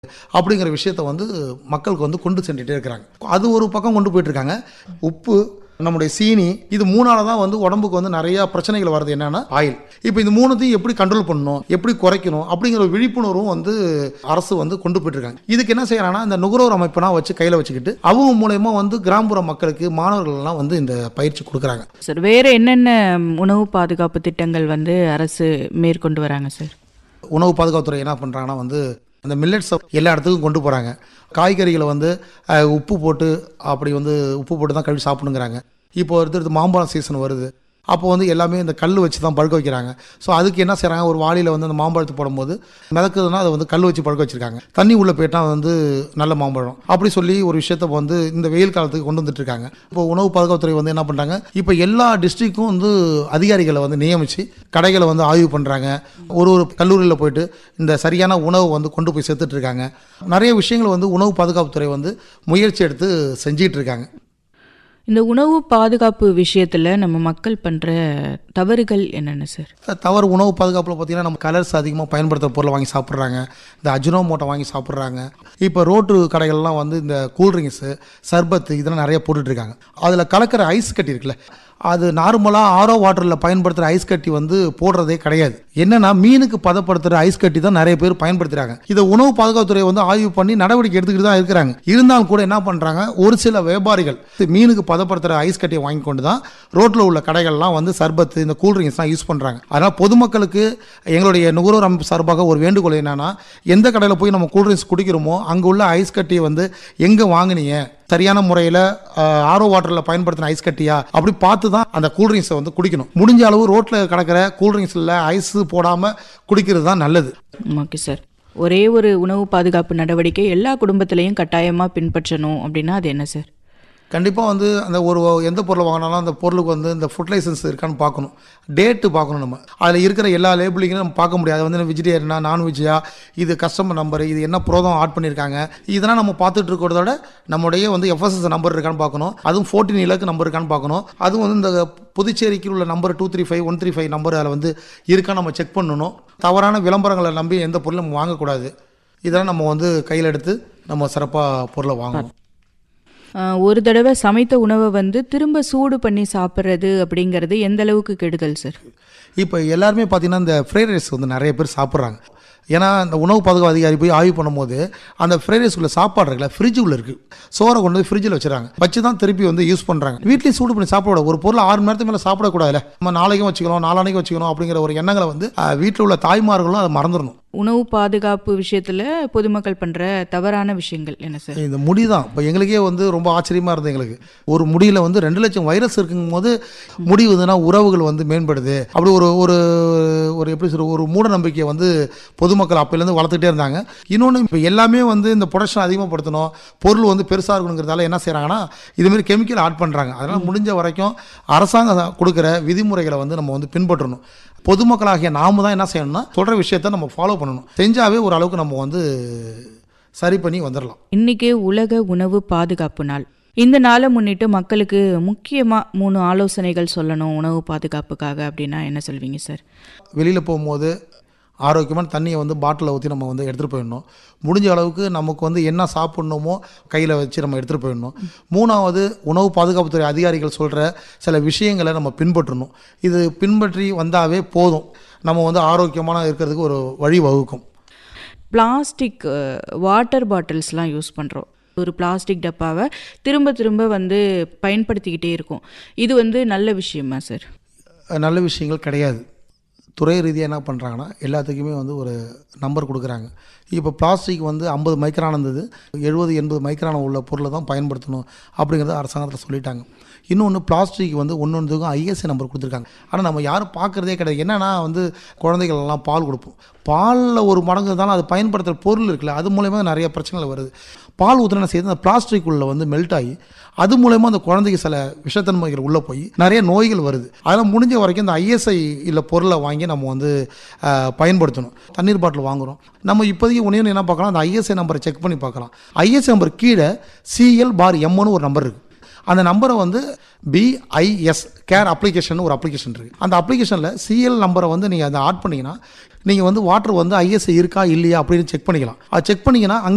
அப்படிங்கிற விஷயத்த வந்து மக்களுக்கு வந்து கொண்டு சென்றுட்டே இருக்கிறாங்க அது ஒரு பக்கம் கொண்டு போயிட்டு இருக்காங்க உப்பு நம்முடைய சீனி இது மூணால தான் வந்து உடம்புக்கு வந்து நிறைய பிரச்சனைகள் வருது என்னன்னா ஆயில் இப்போ இந்த மூணுத்தையும் எப்படி கண்ட்ரோல் பண்ணணும் எப்படி குறைக்கணும் அப்படிங்கிற ஒரு விழிப்புணர்வும் வந்து அரசு வந்து கொண்டு போயிட்டு இருக்காங்க இதுக்கு என்ன செய்யறாங்கன்னா இந்த நுகர்வோர் அமைப்புனா வச்சு கையில் வச்சுக்கிட்டு அவங்க மூலயமா வந்து கிராமப்புற மக்களுக்கு மாணவர்கள் எல்லாம் வந்து இந்த பயிற்சி கொடுக்குறாங்க சார் வேற என்னென்ன உணவு பாதுகாப்பு திட்டங்கள் வந்து அரசு மேற்கொண்டு வராங்க சார் உணவு பாதுகாப்புத்துறை என்ன பண்ணுறாங்கன்னா வந்து அந்த மில்லட்ஸை எல்லா இடத்துக்கும் கொண்டு போகிறாங்க காய்கறிகளை வந்து அஹ், உப்பு போட்டு அப்படி வந்து உப்பு போட்டு தான் கழுவி சாப்பிடுங்கிறாங்க இப்போ அடுத்தடுத்து மாம்பழம் சீசன் வருது அப்போ வந்து எல்லாமே இந்த கல் வச்சு தான் பழுக்க வைக்கிறாங்க ஸோ அதுக்கு என்ன செய்கிறாங்க ஒரு வாளியில் வந்து அந்த மாம்பழத்தை போடும்போது மிதக்குதுன்னா அதை வந்து கல் வச்சு பழுக்க வச்சிருக்காங்க தண்ணி உள்ளே போயிட்டா வந்து நல்ல மாம்பழம் அப்படி சொல்லி ஒரு விஷயத்த வந்து இந்த வெயில் காலத்துக்கு கொண்டு வந்துட்டு இருக்காங்க இப்போ உணவு பாதுகாப்புத்துறை வந்து என்ன பண்ணுறாங்க இப்போ எல்லா டிஸ்ட்ரிக்ட்க்கும் வந்து அதிகாரிகளை வந்து நியமித்து கடைகளை வந்து ஆய்வு பண்ணுறாங்க ஒரு ஒரு கல்லூரியில் போயிட்டு இந்த சரியான உணவு வந்து கொண்டு போய் சேர்த்துட்டு இருக்காங்க நிறைய விஷயங்கள் வந்து உணவு பாதுகாப்புத்துறை வந்து முயற்சி எடுத்து செஞ்சிட்டு இருக்காங்க இந்த உணவு பாதுகாப்பு விஷயத்துல நம்ம மக்கள் பண்ற தவறுகள் என்னென்ன சார் தவறு உணவு பாதுகாப்பில் பார்த்தீங்கன்னா நம்ம கலர்ஸ் அதிகமாக பயன்படுத்துகிற பொருளை வாங்கி சாப்பிட்றாங்க இந்த அஜினோமோட்டோ வாங்கி சாப்பிட்றாங்க இப்போ ரோட்டு கடைகள்லாம் வந்து இந்த கூல்ட்ரிங்க்ஸு சர்பத்து இதெல்லாம் நிறைய போட்டுட்டு இருக்காங்க அதில் கலக்கிற ஐஸ் கட்டி இருக்குல்ல அது நார்மலாக ஆரோ வாட்டரில் பயன்படுத்துகிற ஐஸ் கட்டி வந்து போடுறதே கிடையாது என்னன்னா மீனுக்கு பதப்படுத்துகிற ஐஸ் கட்டி தான் நிறைய பேர் பயன்படுத்துகிறாங்க இதை உணவு பாதுகாப்புத்துறை வந்து ஆய்வு பண்ணி நடவடிக்கை எடுத்துக்கிட்டு தான் இருக்கிறாங்க இருந்தாலும் கூட என்ன பண்ணுறாங்க ஒரு சில வியாபாரிகள் மீனுக்கு பதப்படுத்துகிற ஐஸ் கட்டியை வாங்கி கொண்டு தான் ரோட்டில் உள்ள கடைகள்லாம் வந்து சர்பத்து இந்த கூல்ட்ரிங்க்ஸ்லாம் யூஸ் பண்ணுறாங்க அதனால் பொதுமக்களுக்கு எங்களுடைய நுகர்வோர் அமைப்பு சார்பாக ஒரு வேண்டுகோள் என்னன்னா எந்த கடையில் போய் நம்ம கூல்ட்ரிங்க்ஸ் குடிக்கிறோமோ அங்கே உள்ள ஐஸ் கட்டியை வந்து எங்கே வாங்குனீங்க சரியான முறையில் ஆரோ வாட்டரில் பயன்படுத்தின ஐஸ் கட்டியா அப்படி பார்த்து தான் அந்த கூல்ட்ரிங்க்ஸை வந்து குடிக்கணும் முடிஞ்ச அளவு ரோட்டில் கிடக்கிற கூல்ட்ரிங்க்ஸில் ஐஸ் போடாமல் குடிக்கிறது தான் நல்லது ஓகே சார் ஒரே ஒரு உணவு பாதுகாப்பு நடவடிக்கை எல்லா குடும்பத்திலையும் கட்டாயமா பின்பற்றணும் அப்படின்னா அது என்ன சார் கண்டிப்பாக வந்து அந்த ஒரு எந்த பொருளை வாங்கினாலும் அந்த பொருளுக்கு வந்து இந்த ஃபுட் லைசன்ஸ் இருக்கான்னு பார்க்கணும் டேட்டு பார்க்கணும் நம்ம அதில் இருக்கிற எல்லா லேபிளிங்கும் நம்ம பார்க்க முடியாது அது வந்து வெஜிடேரியனா நான்வெஜ்ஜா இது கஸ்டமர் நம்பர் இது என்ன புரோதம் ஆட் பண்ணியிருக்காங்க இதெல்லாம் நம்ம பார்த்துட்டு இருக்கிறத விட நம்முடைய வந்து எஃப்எஸ்எஸ் நம்பர் இருக்கான்னு பார்க்கணும் அதுவும் ஃபோர்டீன் இலக்கு நம்பர் இருக்கான்னு பார்க்கணும் அதுவும் வந்து இந்த புதுச்சேரிக்கு உள்ள number two three five one three five number அதில் வந்து இருக்கான்னு நம்ம செக் பண்ணணும் தவறான விளம்பரங்களை நம்பி எந்த பொருளும் நம்ம வாங்கக்கூடாது இதெல்லாம் நம்ம வந்து கையில் எடுத்து நம்ம சிறப்பாக பொருளை வாங்கணும் ஆஹ், ஒரு தடவை சமைத்த உணவை வந்து திரும்ப சூடு பண்ணி சாப்பிட்றது அப்படிங்கிறது எந்த அளவுக்கு கெடுதல் சார் இப்போ எல்லாருமே பார்த்தீங்கன்னா இந்த ஃப்ரைட் ரைஸ் வந்து நிறைய பேர் சாப்பிட்றாங்க ஏன்னா இந்த உணவு பாதுகாப்பு அதிகாரி போய் ஆய்வு பண்ணும்போது அந்த ஃப்ரைட் ரைஸ்க்குள்ள சாப்பாடு இருக்குல்ல ஃப்ரிட்ஜுக்குள்ள இருக்குது சோறை கொண்டு போய் ஃப்ரிட்ஜில் வச்சுறாங்க வச்சு தான் திருப்பி வந்து யூஸ் பண்ணுறாங்க வீட்லேயும் சூடு பண்ணி சாப்பிட ஒரு பொருள் ஆறு மணி நேரத்துக்கு மேலே சாப்பிடக்கூடாதுல்ல நம்ம நாளைக்கும் வச்சுக்கணும் நாளானைக்கும் வச்சுக்கணும் அப்படிங்கிற ஒரு எண்ணங்களை வந்து வீட்டில் உள்ள தாய்மார்களும் அதை மறந்துடணும் உணவு பாதுகாப்பு விஷயத்துல பொதுமக்கள் பண்ற தவறான விஷயங்கள் என்ன சார் இந்த முடி தான் இப்போ எங்களுக்கே வந்து ரொம்ப ஆச்சரியமாக இருந்தது எங்களுக்கு ஒரு முடியில் வந்து ரெண்டு லட்சம் வைரஸ் இருக்கும்போது முடி வந்துன்னா உறவுகள் வந்து மேம்படுது அப்படி ஒரு ஒரு ஒரு எப்படி சொல்ற ஒரு மூட நம்பிக்கையை வந்து பொதுமக்கள் அப்போலேருந்து வளர்த்துக்கிட்டே இருந்தாங்க இன்னொன்று இப்போ எல்லாமே வந்து இந்த ப்ரொடக்ஷன் அதிகமாகப்படுத்தணும் பொருள் வந்து பெருசாக இருக்கணுங்கிறதால என்ன செய்கிறாங்கன்னா இதுமாரி கெமிக்கல் ஆட் பண்ணுறாங்க அதனால் முடிஞ்ச வரைக்கும் அரசாங்கம் கொடுக்குற விதிமுறைகளை வந்து நம்ம வந்து பின்பற்றணும் பொதுமக்களாகிய நாம தான் என்ன செய்யணும்னா சொல்கிற விஷயத்த நம்ம ஃபாலோ பண்ணணும் செஞ்சாவே ஓரளவுக்கு நம்ம வந்து சரி பண்ணி வந்துடலாம் இன்னைக்கு உலக உணவு பாதுகாப்பு நாள் இந்த நாளை முன்னிட்டு மக்களுக்கு முக்கியமா மூணு ஆலோசனைகள் சொல்லணும் உணவு பாதுகாப்புக்காக அப்படின்னா என்ன சொல்வீங்க சார் வெளியில் போகும்போது ஆரோக்கியமான தண்ணியை வந்து பாட்டிலில் ஊற்றி நம்ம வந்து எடுத்துகிட்டு போயிடணும் முடிஞ்ச அளவுக்கு நமக்கு வந்து என்ன சாப்பிட்ணுமோ கையில் வச்சு நம்ம எடுத்துகிட்டு போயிடணும் மூணாவது உணவு பாதுகாப்புத்துறை அதிகாரிகள் சொல்கிற சில விஷயங்களை நம்ம பின்பற்றணும் இது பின்பற்றி வந்தாவே போதும் நம்ம வந்து ஆரோக்கியமான இருக்கிறதுக்கு ஒரு வழி வகுக்கும் பிளாஸ்டிக் வாட்டர் பாட்டில்ஸ்லாம் யூஸ் பண்ணுறோம் ஒரு பிளாஸ்டிக் டப்பாவை திரும்ப திரும்ப வந்து பயன்படுத்திக்கிட்டே இருக்கோம் இது வந்து நல்ல விஷயமா சார் நல்ல விஷயங்கள் கிடையாது துறை ரீதியாக என்ன பண்ணுறாங்கன்னா எல்லாத்துக்குமே வந்து ஒரு நம்பர் கொடுக்குறாங்க இப்போ பிளாஸ்டிக் வந்து ஐம்பது மைக்ரான் இருந்தது எழுபது எண்பது மைக்ரான் உள்ள பொருளை தான் பயன்படுத்தணும் அப்படிங்கிறத அரசாங்கத்தில் சொல்லிட்டாங்க இன்னொன்று பிளாஸ்டிக் வந்து ஒன்று ஒன்றுக்கும் ஐஎஸ்ஐ நம்பர் கொடுத்துருக்காங்க ஆனால் நம்ம யாரும் பார்க்குறதே கிடையாது என்னன்னா வந்து குழந்தைகள் எல்லாம் பால் கொடுப்போம் பாலில் ஒரு மடங்கு இருந்தாலும் அது பயன்படுத்துகிற பொருள் இருக்குல்ல அது மூலயமா நிறைய பிரச்சனைகள் வருது பால் ஊற்றுன செய்து அந்த பிளாஸ்டிக் உள்ள வந்து மெல்ட் ஆகி அது மூலயமா அந்த குழந்தைக்கு சில விஷத்தன்மைகள் உள்ளே போய் நிறைய நோய்கள் வருது அதெல்லாம் முடிஞ்ச வரைக்கும் இந்த ஐஎஸ்ஐ இல்லை பொருளை வாங்கி நம்ம வந்து அஹ், பயன்படுத்தணும் தண்ணீர் பாட்டில் வாங்குறோம் நம்ம இப்போதைக்கு ஒன்றே என்ன பார்க்கலாம் அந்த ஐஎஸ்ஐ நம்பரை செக் பண்ணி பார்க்கலாம் ஐஎஸ்ஐ நம்பர் கீழே சிஎல் பார் எம்னு ஒரு நம்பர் இருக்குது அந்த நம்பரை வந்து பிஐஎஸ் கேர் அப்ளிகேஷன் ஒரு அப்ளிகேஷன் இருக்குது அந்த அப்ளிகேஷனில் சிஎல் நம்பரை வந்து நீங்கள் அதை ஆட் பண்ணீங்கன்னா நீங்கள் வந்து வாட்டர் வந்து ஐஎஸ்ஐ இருக்கா இல்லையா அப்படின்னு செக் பண்ணிக்கலாம் அது செக் பண்ணீங்கன்னா அங்கே